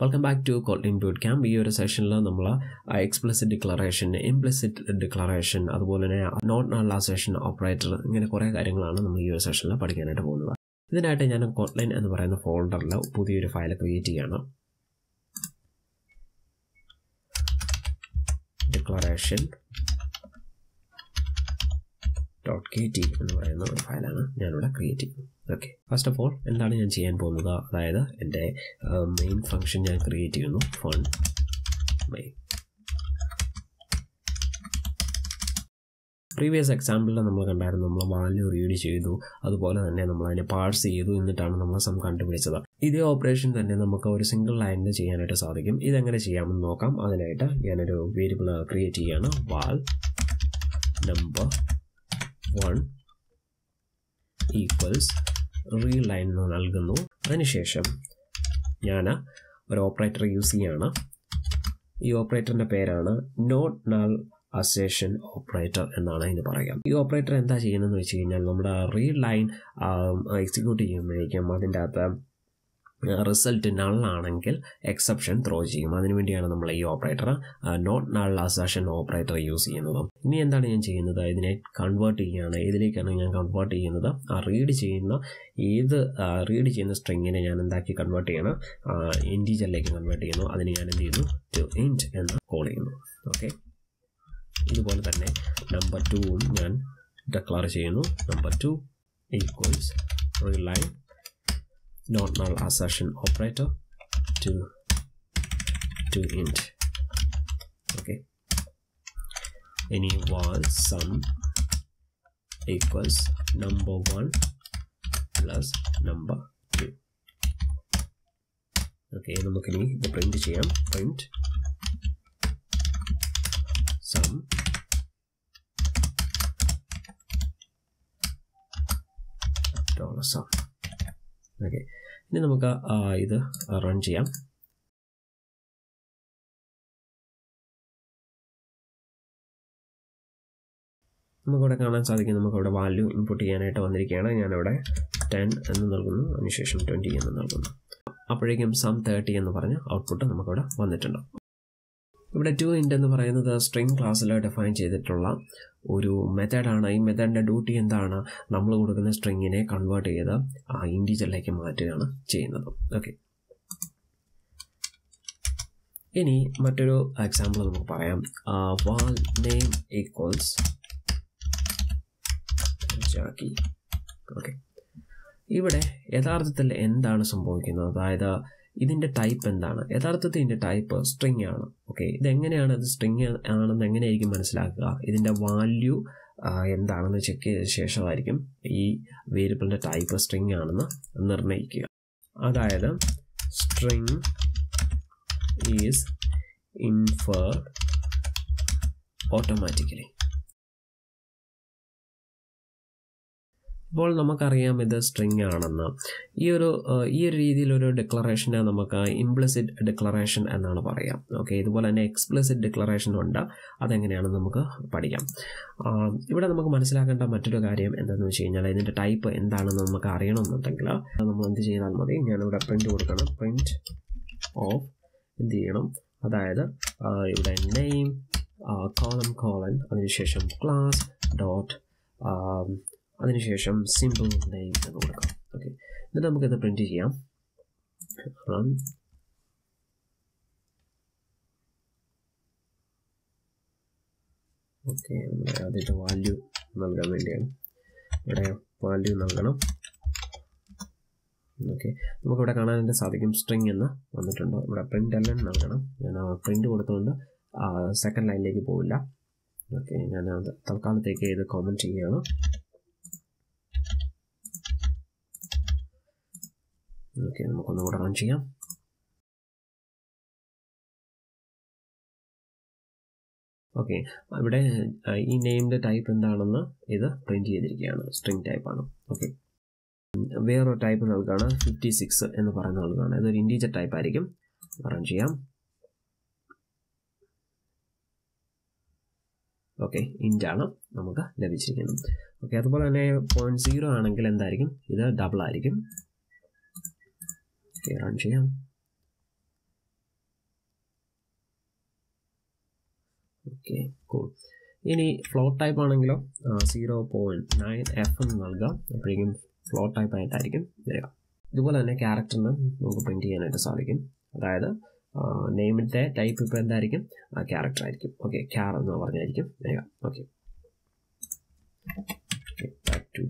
welcome back to Kotlin boot camp ഈ ഒരു സെഷനിൽ നമ്മൾ എക്സ്പ്ലിസിറ്റ് ഡിക്ലറേഷൻ ഇംപ്ലിസിറ്റ് ഡിക്ലറേഷൻ അതുപോലെ തന്നെ നോട്ട് നള്ളാസേഷൻ ഓപ്പറേറ്റർ ഇങ്ങനെ കുറേ കാര്യങ്ങളാണ് നമ്മൾ ഈ ഒരു സെഷനിൽ പഠിക്കാനായിട്ട് പോകുന്നത് ഇതിനായിട്ട് ഞാൻ കോട്ട്ലൈൻ എന്ന് പറയുന്ന ഫോൾഡറിൽ പുതിയൊരു ഫയൽ ക്രിയേറ്റ് ചെയ്യണം ഡിക്ലറേഷൻ ഡോട്ട് കെ ടി എന്ന് പറയുന്ന ഒരു ഫയലാണ് ഞാനിവിടെ ക്രിയേറ്റ് ചെയ്യുന്നത് ഓക്കെ ഫസ്റ്റ് ഓഫ് ഓൾ എന്താണ് ഞാൻ ചെയ്യാൻ പോകുന്നത് അതായത് എൻ്റെ മെയിൻ ഫംഗ്ഷൻ ഞാൻ ക്രിയേറ്റ് ചെയ്യുന്നു ഫൺ മെയിൻ പ്രീവിയസ് എക്സാമ്പിളിൽ നമ്മൾ കണ്ടായിരുന്നു നമ്മൾ വാല്യൂ റീഡ് ചെയ്തു അതുപോലെ തന്നെ നമ്മൾ അതിനെ പാഴ്സ് ചെയ്തു എന്നിട്ടാണ് നമ്മൾ സം കണ്ടുപിടിച്ചത് ഇതേ ഓപ്പറേഷൻ തന്നെ നമുക്ക് ഒരു സിംഗിൾ ലൈനിൽ ചെയ്യാനായിട്ട് സാധിക്കും ഇതെങ്ങനെ ചെയ്യാമെന്ന് നോക്കാം അതിനായിട്ട് ഞാനൊരു വേരിയബിൾ ക്രിയേറ്റ് ചെയ്യാണ് val number one equals readline നൽകുന്നു അതിനുശേഷം ഞാൻ ഒരു ഓപ്പറേറ്റർ യൂസ് ചെയ്യാണ് ഈ ഓപ്പറേറ്ററിൻ്റെ പേരാണ് നോട്ട് നൾ അസേഷൻ ഓപ്പറേറ്റർ എന്നാണ് ഇതിന് പറയാം ഈ ഓപ്പറേറ്റർ എന്താ ചെയ്യുന്നതെന്ന് വെച്ച് കഴിഞ്ഞാൽ നമ്മുടെ റീഡ് ലൈൻ എക്സിക്യൂട്ട് ചെയ്യുമ്പോഴേക്കും അതിൻ്റെ അകത്ത് റിസൾട്ട് നള്ളാണെങ്കിൽ എക്സെപ്ഷൻ ത്രോ ചെയ്യും അതിനുവേണ്ടിയാണ് നമ്മൾ ഈ operator not null assertion operator use ചെയ്യുന്നത് ഇനി എന്താണ് ഞാൻ ചെയ്യുന്നത് ഇതിനെ കൺവേർട്ട് ചെയ്യുകയാണ് ഇതിലേക്കാണ് ഞാൻ കൺവേർട്ട് ചെയ്യുന്നത് ആ റീഡ് ചെയ്യുന്ന ഏത് റീഡ് ചെയ്യുന്ന സ്ട്രിങ്ങിനെ ഞാൻ എന്താക്കി കൺവേർട്ട് ചെയ്യണം ഇൻറ്റീജറിലേക്ക് കൺവേർട്ട് ചെയ്യുന്നു അതിന് ഞാൻ എന്ത് ചെയ്യുന്നു ടു ഇൻറ്റ് എന്ന് കോൾ ചെയ്യുന്നു ഓക്കെ ഇതുപോലെ തന്നെ നമ്പർ ടുവും ഞാൻ ഡെക്ലാർ ചെയ്യുന്നു number two equals readline not null assertion operator to to int okay any was sum equals number 1 plus number 2 okay നമുക്കിനി ഇത് പ്രിന്റ് ചെയ്യാം print sum dollar sum okay ഇനി നമുക്ക് ഇത് റൺ ചെയ്യാം നമുക്കിവിടെ കാണാൻ സാധിക്കും നമുക്കിവിടെ വാല്യൂ ഇൻപുട്ട് ചെയ്യാനായിട്ട് വന്നിരിക്കുകയാണ് ഞാനിവിടെ ടെൻ എന്ന് നൽകുന്നു അതിനുശേഷം ട്വൻറ്റി എന്ന് നൽകുന്നു അപ്പോഴേക്കും സം തേർട്ടി എന്ന് പറഞ്ഞ ഔട്ട്പുട്ട് നമുക്കിവിടെ വന്നിട്ടുണ്ട് ഇവിടെ ടു ഇൻറ്റ് എന്ന് പറയുന്നത് സ്ട്രിങ് ക്ലാസ്സിൽ ഡിഫൈൻ ചെയ്തിട്ടുള്ള ഒരു മെത്തേഡാണ് ഈ മെത്തേഡിൻ്റെ ഡ്യൂട്ടി എന്താണ് നമ്മൾ കൊടുക്കുന്ന സ്ട്രിങ്ങിനെ കൺവേർട്ട് ചെയ്ത് ആ ഇൻറ്റീജറിലേക്ക് മാറ്റുകയാണ് ചെയ്യുന്നത് ഓക്കെ ഇനി മറ്റൊരു എക്സാമ്പിൾ നമുക്ക് പറയാം val name equals Jackie okay ഇവിടെ യഥാർത്ഥത്തിൽ എന്താണ് സംഭവിക്കുന്നത് അതായത് ഇതിൻ്റെ ടൈപ്പ് എന്താണ് യഥാർത്ഥത്തിൽ ഇതിൻ്റെ ടൈപ്പ് സ്ട്രിങ് ആണ് ഓക്കെ ഇതെങ്ങനെയാണ് ഇത് സ്ട്രിങ് ആണെന്ന് എങ്ങനെയായിരിക്കും മനസ്സിലാക്കുക ഇതിൻ്റെ വാല്യൂ എന്താണെന്ന് ചെക്ക് ചെയ്ത ശേഷമായിരിക്കും ഈ വേരിയബിളിൻ്റെ ടൈപ്പ് സ്ട്രിങ് ആണെന്ന് നിർണ്ണയിക്കുക അതായത് സ്ട്രിങ് ഈസ് ഇൻഫേർഡ് ഓട്ടോമാറ്റിക്കലി ഇപ്പോൾ നമുക്കറിയാം ഇത് സ്ട്രിങ് ആണെന്ന് ഈ ഒരു ഈ ഒരു രീതിയിലൊരു ഡിക്ലറേഷനെ നമുക്ക് ഇംപ്ലിസിറ്റ് ഡിക്ലറേഷൻ എന്നാണ് പറയാം ഓക്കെ ഇതുപോലെ തന്നെ എക്സ്പ്ലിസിറ്റ് ഡിക്ലറേഷൻ ഉണ്ട് അതെങ്ങനെയാണെന്ന് നമുക്ക് പഠിക്കാം ഇവിടെ നമുക്ക് മനസ്സിലാക്കേണ്ട മറ്റൊരു കാര്യം എന്താണെന്ന് വെച്ച് കഴിഞ്ഞാൽ ഇതിൻ്റെ ടൈപ്പ് എന്താണെന്ന് നമുക്ക് അറിയണമെന്നുണ്ടെങ്കിൽ നമ്മൾ എന്ത് ചെയ്താൽ മതി ഞാനിവിടെ പ്രിൻറ്റ് കൊടുക്കണം പ്രിൻറ്റ് ഓഫ് എന്ത് ചെയ്യണം അതായത് ഇവിടെ നെയിം കോളം കോളൻ അതിനുശേഷം ക്ലാസ് ഡോട്ട് അതിനുശേഷം സിമ്പിൾ നെയിം എന്ന് കൊടുക്കാം ഓക്കെ എന്നിട്ട് നമുക്കിത് പ്രിൻറ്റ് ചെയ്യാം റൺ ഓക്കെ നമ്മുടെ ആദ്യത്തെ വാല്യൂ നൽകാൻ വേണ്ടിയാണ് ഇവിടെ വാല്യൂ നൽകണം ഓക്കെ നമുക്കിവിടെ കാണാനായിട്ട് സാധിക്കും സ്ട്രിങ് എന്ന് വന്നിട്ടുണ്ട് ഇവിടെ പ്രിൻ്റ് എല്ലാം നൽകണം ഞാൻ പ്രിൻ്റ് കൊടുത്തുകൊണ്ട് സെക്കൻഡ് ലൈനിലേക്ക് പോവില്ല ഓക്കെ ഞാൻ അത് തൽക്കാലത്തേക്ക് ഇത് കോമൻറ്റ് ചെയ്യുകയാണ് ഓക്കെ നമുക്കൊന്നുകൂടെ റൺ ചെയ്യാം ഓക്കെ ഇവിടെ ഈ നെയിമിൻ്റെ ടൈപ്പ് എന്താണെന്ന് ഇത് പ്രിൻറ്റ് ചെയ്തിരിക്കുകയാണ് സ്ട്രിങ് ടൈപ്പാണ് ഓക്കെ വേറൊരു ടൈപ്പ് നൽകുകയാണ് ഫിഫ്റ്റി സിക്സ് എന്ന് പറയുന്ന നൽകുകയാണ് ഇതൊരു ഇൻറ്റീജർ ടൈപ്പ് ആയിരിക്കും റൺ ചെയ്യാം ഓക്കെ ഇൻ്റാണ് നമുക്ക് ലഭിച്ചിരിക്കുന്നത് ഓക്കെ അതുപോലെ തന്നെ പോയിൻറ്റ് സീറോ ആണെങ്കിൽ എന്തായിരിക്കും ഇത് ഡബിൾ ആയിരിക്കും ഓക്കെ റൺ ചെയ്യാം ഓക്കെ കൂൾ ഇനി ഫ്ലോട്ട് ടൈപ്പ് ആണെങ്കിലോ സീറോ പോയിൻറ്റ് നയൻ എഫ് എന്ന് നൽകാം അപ്പോഴേക്കും ഫ്ലോട്ട് ടൈപ്പ് ആയിട്ടായിരിക്കും വരിക ഇതുപോലെ തന്നെ ക്യാരക്ടറിന് നമുക്ക് പ്രിൻറ്റ് ചെയ്യാനായിട്ട് സാധിക്കും അതായത് നെയിമിൻ്റെ ടൈപ്പ് ഇപ്പോൾ എന്തായിരിക്കും ക്യാരക്ടർ ആയിരിക്കും ഓക്കെ ക്യാർ എന്ന് പറഞ്ഞായിരിക്കും വരിക ഓക്കെ ബാക്ക് ടു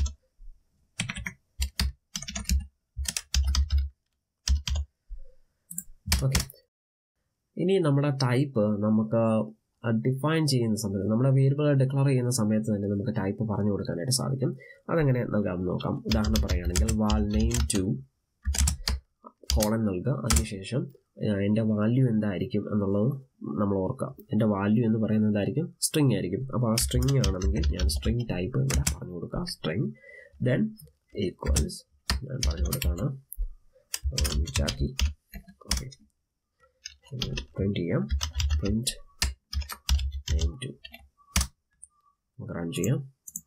ഓക്കെ ഇനി നമ്മുടെ ടൈപ്പ് നമുക്ക് ഡിഫൈൻ ചെയ്യുന്ന സമയത്ത് നമ്മുടെ വേരിയബിൾ ഡിക്ലെയർ ചെയ്യുന്ന സമയത്ത് തന്നെ നമുക്ക് ടൈപ്പ് പറഞ്ഞു കൊടുക്കാനായിട്ട് സാധിക്കും അതെങ്ങനെ നൽകാമെന്ന് നോക്കാം ഉദാഹരണം പറയുകയാണെങ്കിൽ വാൽ നെയിം ടു കോളൻ നൽകുക അതിനുശേഷം എൻ്റെ വാല്യൂ എന്തായിരിക്കും എന്നുള്ളത് നമ്മൾ ഓർക്കുക എൻ്റെ വാല്യൂ എന്ന് പറയുന്നത് എന്തായിരിക്കും സ്ട്രിങ് ആയിരിക്കും അപ്പോൾ ആ സ്ട്രിങ് ആണെങ്കിൽ ഞാൻ സ്ട്രിങ് ടൈപ്പ് ഇവിടെ പറഞ്ഞു കൊടുക്കുക സ്ട്രിങ് ദെൻ ഈക്വൽസ് ഞാൻ പറഞ്ഞു കൊടുക്കുകയാണ് ചാക്കി ഓക്കെ പ്രിൻറ്റ് ചെയ്യാം പ്രിൻറ്റ് നെയിം ടു നമുക്ക് റൺ ചെയ്യാം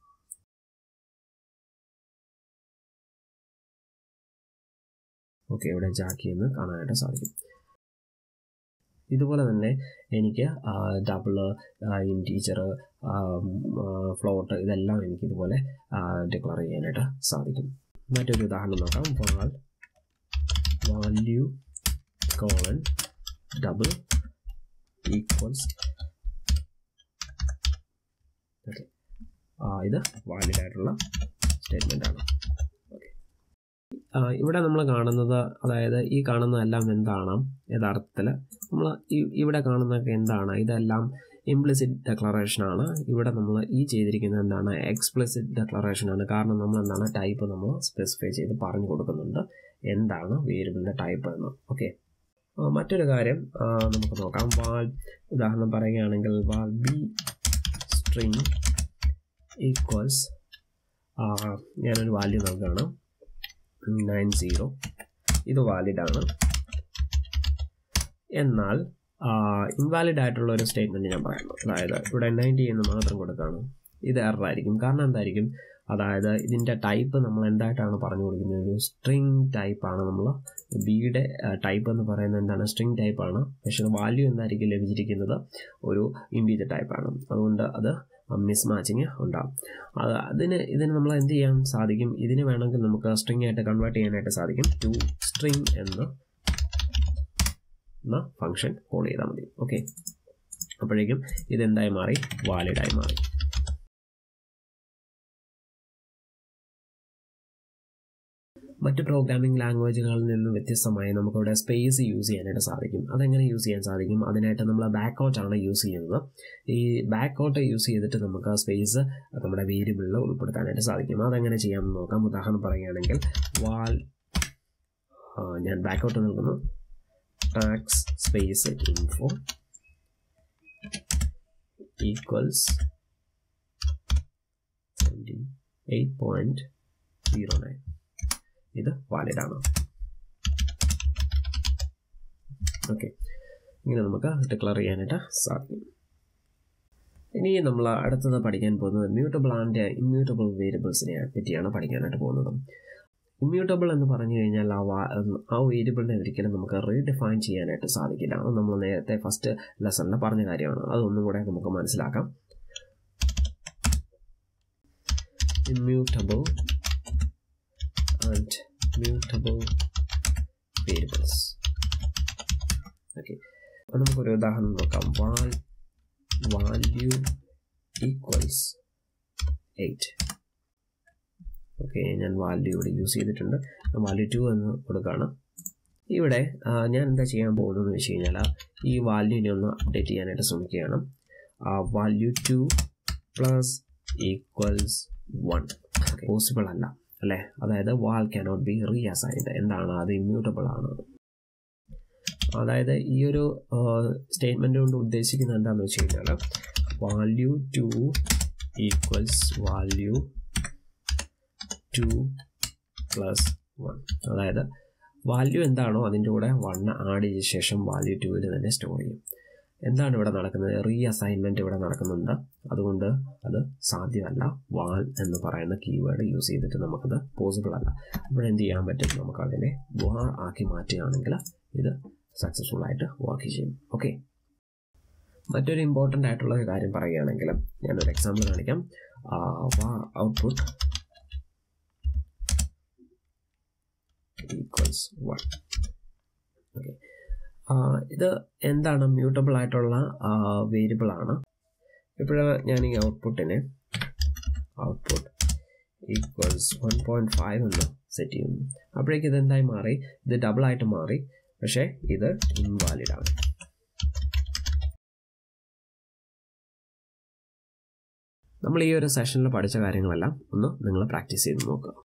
ഓക്കെ ഇവിടെ ജാക്കി എന്ന് കാണാനായിട്ട് സാധിക്കും ഇതുപോലെ തന്നെ എനിക്ക് ഡബിള് ഇൻറ്റീച്ചർ ഫ്ലോട്ട് ഇതെല്ലാം എനിക്ക് ഇതുപോലെ ഡിക്ലെയർ ചെയ്യാനായിട്ട് സാധിക്കും മറ്റൊരു ഉദാഹരണം നോക്കാം val value colon double equals okay ഇത് വാലിഡ് ആയിട്ടുള്ള സ്റ്റേറ്റ്മെൻ്റ് ആണ് ഓക്കെ ഇവിടെ നമ്മൾ കാണുന്നത് അതായത് ഈ കാണുന്നതെല്ലാം എന്താണ് യഥാർത്ഥത്തിൽ നമ്മൾ ഇവിടെ കാണുന്നതൊക്കെ എന്താണ് ഇതെല്ലാം ഇംപ്ലിസിറ്റ് ഡെക്ലറേഷൻ ആണ് ഇവിടെ നമ്മൾ ഈ ചെയ്തിരിക്കുന്നത് എന്താണ് എക്സ്പ്ലിസിറ്റ് ഡെക്ലറേഷൻ ആണ് കാരണം നമ്മൾ എന്താണ് ടൈപ്പ് നമ്മൾ സ്പെസിഫൈ ചെയ്ത് പറഞ്ഞു കൊടുക്കുന്നുണ്ട് എന്താണ് വേരിയബിളിൻ്റെ ടൈപ്പ് എന്ന് ഓക്കെ മറ്റൊരു കാര്യം നമുക്ക് നോക്കാം വാൾ ഉദാഹരണം പറയുകയാണെങ്കിൽ വാൾ ബി സ്ട്രിങ് ഈക്വൽസ് ഞാനൊരു വാല്യൂ നൽകുകയാണ് നയൻ സീറോ ഇത് വാലിഡ് ആണ് എന്നാൽ ഇൻവാലിഡ് ആയിട്ടുള്ള ഒരു സ്റ്റേറ്റ്മെൻറ്റ് ഞാൻ പറയുന്നു അതായത് ഇവിടെ നയൻറ്റി എന്ന് മാത്രം കൊടുക്കുകയാണ് ഇത് എററായിരിക്കും കാരണം എന്തായിരിക്കും അതായത് ഇതിൻ്റെ ടൈപ്പ് നമ്മൾ എന്തായിട്ടാണ് പറഞ്ഞു കൊടുക്കുന്നത് ഒരു സ്ട്രിങ് ടൈപ്പാണ് നമ്മൾ ബിയുടെ ടൈപ്പ് എന്ന് പറയുന്നത് എന്താണ് സ്ട്രിങ് ടൈപ്പാണ് പക്ഷേ വാല്യൂ എന്തായിരിക്കും ലഭിച്ചിരിക്കുന്നത് ഒരു ഇൻഡീജർ ടൈപ്പാണ് അതുകൊണ്ട് അത് മിസ് മാച്ചിങ് ഉണ്ടാകും അത് അതിന് ഇതിന് നമ്മൾ എന്ത് ചെയ്യാൻ സാധിക്കും ഇതിന് വേണമെങ്കിൽ നമുക്ക് സ്ട്രിങ് ആയിട്ട് കൺവേർട്ട് ചെയ്യാനായിട്ട് സാധിക്കും ടു സ്ട്രിങ് എന്ന് എന്ന ഫംഗ്ഷൻ കോൾ ചെയ്താൽ മതി ഓക്കെ അപ്പോഴേക്കും ഇതെന്തായി മാറി വാലിഡായി മാറി മറ്റ് പ്രോഗ്രാമിംഗ് ലാംഗ്വേജുകളിൽ നിന്ന് വ്യത്യസ്തമായി നമുക്കിവിടെ സ്പേസ് യൂസ് ചെയ്യാനായിട്ട് സാധിക്കും അതെങ്ങനെ യൂസ് ചെയ്യാൻ സാധിക്കും അതിനായിട്ട് നമ്മൾ ബാക്ക് ഔട്ടാണ് യൂസ് ചെയ്യുന്നത് ഈ ബാക്ക് ഔട്ട് യൂസ് ചെയ്തിട്ട് നമുക്ക് സ്പേസ് നമ്മുടെ വേരിയബിളിൽ ഉൾപ്പെടുത്താനായിട്ട് സാധിക്കും അതെങ്ങനെ ചെയ്യാമെന്ന് നോക്കാം ഉദാഹരണം പറയുകയാണെങ്കിൽ വാൽ ഞാൻ ബാക്ക് ഔട്ട് നൽകുന്നു tax space info equals seventy eight point zero nine ഇത് വാലിഡ് ആണ് ഓക്കെ ഇങ്ങനെ നമുക്ക് ഡിക്ലെയർ ചെയ്യാനായിട്ട് സാധിക്കും ഇനി നമ്മൾ അടുത്തത് പഠിക്കാൻ പോകുന്നത് മ്യൂട്ടബിൾ ആൻഡ് ഇമ്മ്യൂട്ടബിൾ വേരിയബിൾസിനെ പറ്റിയാണ് പഠിക്കാനായിട്ട് പോകുന്നത് ഇമ്മ്യൂട്ടബിൾ എന്ന് പറഞ്ഞു കഴിഞ്ഞാൽ ആ ആ വേരിയബിളിനെ ഒരിക്കലും നമുക്ക് റീഡിഫൈൻ ചെയ്യാനായിട്ട് സാധിക്കില്ല അത് നമ്മൾ നേരത്തെ ഫസ്റ്റ് ലെസണിൽ പറഞ്ഞ കാര്യമാണ് അതൊന്നും കൂടെ നമുക്ക് മനസ്സിലാക്കാം immutable and mutable variables okay അപ്പോൾ നമുക്കൊരു ഉദാഹരണം നോക്കാം val value equals eight okay ഞാൻ വാല്യൂ ഇവിടെ യൂസ് ചെയ്തിട്ടുണ്ട് വാല്യൂ ടു എന്ന് കൊടുക്കുകയാണ് ഇവിടെ ഞാൻ എന്താ ചെയ്യാൻ പോകുന്നതെന്ന് വെച്ച് കഴിഞ്ഞാൽ ഈ വാല്യൂനെ ഒന്ന് അപ്ഡേറ്റ് ചെയ്യാനായിട്ട് ശ്രമിക്കുകയാണ് value two plus equals one possible അല്ല അല്ലേ അതായത് val cannot be reassigned എന്താണ് അത് ഇമ്മ്യൂട്ടബിൾ ആണ് അതായത് ഈ ഒരു സ്റ്റേറ്റ്മെൻറ്റ് കൊണ്ട് ഉദ്ദേശിക്കുന്നത് എന്താണെന്ന് വെച്ച് കഴിഞ്ഞാൽ value two equals value two plus one അതായത് വാല്യൂ എന്താണോ അതിൻ്റെ കൂടെ വൺ ആഡ് ചെയ്ത ശേഷം വാല്യൂ ടുവിൽ തന്നെ സ്റ്റോർ ചെയ്യും എന്താണ് ഇവിടെ നടക്കുന്നത് റീ അസൈൻമെൻറ്റ് ഇവിടെ നടക്കുന്നുണ്ട് അതുകൊണ്ട് അത് സാധ്യമല്ല വാൽ എന്ന് പറയുന്ന കീവേഡ് യൂസ് ചെയ്തിട്ട് നമുക്കത് പോസിബിൾ അല്ല അപ്പോൾ എന്ത് ചെയ്യാൻ പറ്റും നമുക്കതിനെ വാർ ആക്കി മാറ്റുകയാണെങ്കിൽ ഇത് സക്സസ്ഫുൾ ആയിട്ട് വർക്ക് ചെയ്യും ഓക്കെ മറ്റൊരു ഇമ്പോർട്ടൻ്റ് ആയിട്ടുള്ള ഒരു കാര്യം പറയുകയാണെങ്കിൽ ഞാനൊരു എക്സാമ്പിൾ കാണിക്കാം ഔട്ട്പുട്ട് ഈക്വൽസ് വൺ ഓക്കെ ഇത് എന്താണ് മ്യൂട്ടബിൾ ആയിട്ടുള്ള വേരിയബിൾ ആണ് ഇപ്പോൾ ഞാൻ ഈ ഔട്ട്പുട്ടിനെ output equals one point five എന്ന് സെറ്റ് ചെയ്യുന്നു അപ്പോഴേക്കും ഇത് എന്തായി മാറി ഇത് ഡബിൾ ആയിട്ട് മാറി പക്ഷേ ഇത് ഇൻവാലിഡ് ആണ് നമ്മൾ ഈ ഒരു സെഷനിൽ പഠിച്ച കാര്യങ്ങളെല്ലാം ഒന്ന് നിങ്ങൾ പ്രാക്ടീസ് ചെയ്ത് നോക്കുക